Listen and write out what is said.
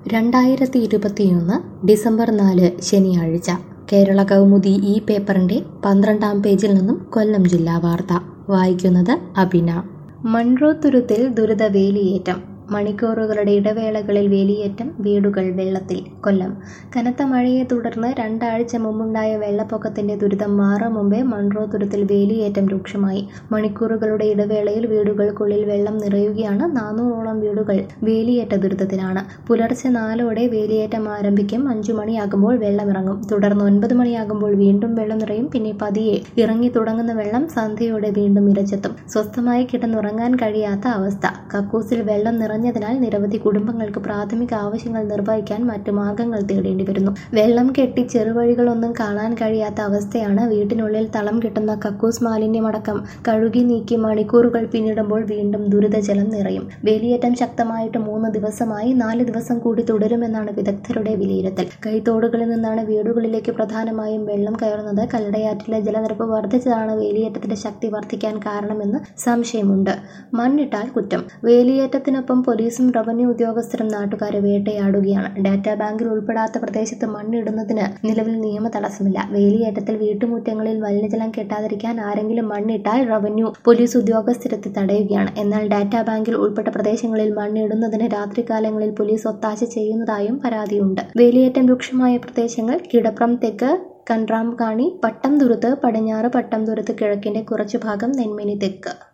രണ്ടായിരത്തി ഇരുപത്തിയൊന്ന് ഡിസംബർ നാല് ശനിയാഴ്ച കേരള കൗമുദി ഈ പേപ്പറിന്റെ പന്ത്രണ്ടാം പേജിൽ നിന്നും കൊല്ലം ജില്ലാ വാർത്ത വായിക്കുന്നത് അഭിന മൺറോ തുരുത്തിൽ ദുരിത വേലിയേറ്റം മണിക്കൂറുകളുടെ ഇടവേളകളിൽ വേലിയേറ്റം വീടുകൾ വെള്ളത്തിൽ കൊല്ലം കനത്ത മഴയെ തുടർന്ന് രണ്ടാഴ്ച മുമ്പുണ്ടായ വെള്ളപ്പൊക്കത്തിന്റെ ദുരിതം മാറും മുമ്പേ മൺറോ തുരുത്തിൽ വേലിയേറ്റം രൂക്ഷമായി മണിക്കൂറുകളുടെ ഇടവേളയിൽ വീടുകൾക്കുള്ളിൽ വെള്ളം നിറയുകയാണ് നാനൂറോളം വീടുകൾ വേലിയേറ്റ ദുരിതത്തിലാണ് പുലർച്ചെ നാലോടെ വേലിയേറ്റം ആരംഭിക്കും അഞ്ചു മണിയാകുമ്പോൾ വെള്ളമിറങ്ങും തുടർന്ന് ഒൻപത് മണിയാകുമ്പോൾ വീണ്ടും വെള്ളം നിറയും പിന്നെ പതിയെ ഇറങ്ങി തുടങ്ങുന്ന വെള്ളം സന്ധ്യയോടെ വീണ്ടും ഇരച്ചെത്തും സ്വസ്ഥമായി കിടന്നുറങ്ങാൻ കഴിയാത്ത അവസ്ഥ കക്കൂസിൽ വെള്ളം നിറഞ്ഞതിനാൽ നിരവധി കുടുംബങ്ങൾക്ക് പ്രാഥമിക ആവശ്യങ്ങൾ നിർവഹിക്കാൻ മറ്റു മാർഗങ്ങൾ തേടേണ്ടി വരുന്നു വെള്ളം കെട്ടി ചെറുവഴികളൊന്നും കാണാൻ കഴിയാത്ത അവസ്ഥയാണ് വീട്ടിനുള്ളിൽ തളം കിട്ടുന്ന കക്കൂസ് മാലിന്യമടക്കം കഴുകി നീക്കി മണിക്കൂറുകൾ പിന്നിടുമ്പോൾ വീണ്ടും ദുരിതജലം നിറയും വേലിയേറ്റം ശക്തമായിട്ട് മൂന്ന് ദിവസമായി നാല് ദിവസം കൂടി തുടരുമെന്നാണ് വിദഗ്ധരുടെ വിലയിരുത്തൽ കൈത്തോടുകളിൽ നിന്നാണ് വീടുകളിലേക്ക് പ്രധാനമായും വെള്ളം കയറുന്നത് കല്ലടയാറ്റിലെ ജലനിരപ്പ് വർദ്ധിച്ചതാണ് വേലിയേറ്റത്തിന്റെ ശക്തി വർദ്ധിക്കാൻ കാരണമെന്ന് സംശയമുണ്ട് മണ്ണിട്ടാൽ കുറ്റം വേലിയേറ്റത്തിനൊപ്പം പോലീസും റവന്യൂ ഉദ്യോഗസ്ഥരും നാട്ടുകാരെ വേട്ടയാടുകയാണ് ഡാറ്റാ ബാങ്കിൽ ഉൾപ്പെടാത്ത പ്രദേശത്ത് മണ്ണിടുന്നതിന് നിലവിൽ നിയമ തടസ്സമില്ല വേലിയേറ്റത്തിൽ വീട്ടുമുറ്റങ്ങളിൽ മലിനജലം കെട്ടാതിരിക്കാൻ ആരെങ്കിലും മണ്ണിട്ടാൽ റവന്യൂ പോലീസ് ഉദ്യോഗസ്ഥരെത്തി തടയുകയാണ് എന്നാൽ ഡാറ്റാ ബാങ്കിൽ ഉൾപ്പെട്ട പ്രദേശങ്ങളിൽ മണ്ണിടുന്നതിന് രാത്രികാലങ്ങളിൽ പോലീസ് ഒത്താശ ചെയ്യുന്നതായും പരാതിയുണ്ട് വേലിയേറ്റം രൂക്ഷമായ പ്രദേശങ്ങൾ കിടപ്രം തെക്ക് കൺറാംകാണി പട്ടംതുരുത്ത് പടിഞ്ഞാറ് പട്ടംതുരുത്ത് കിഴക്കിന്റെ കുറച്ചു ഭാഗം നെന്മിനി തെക്ക്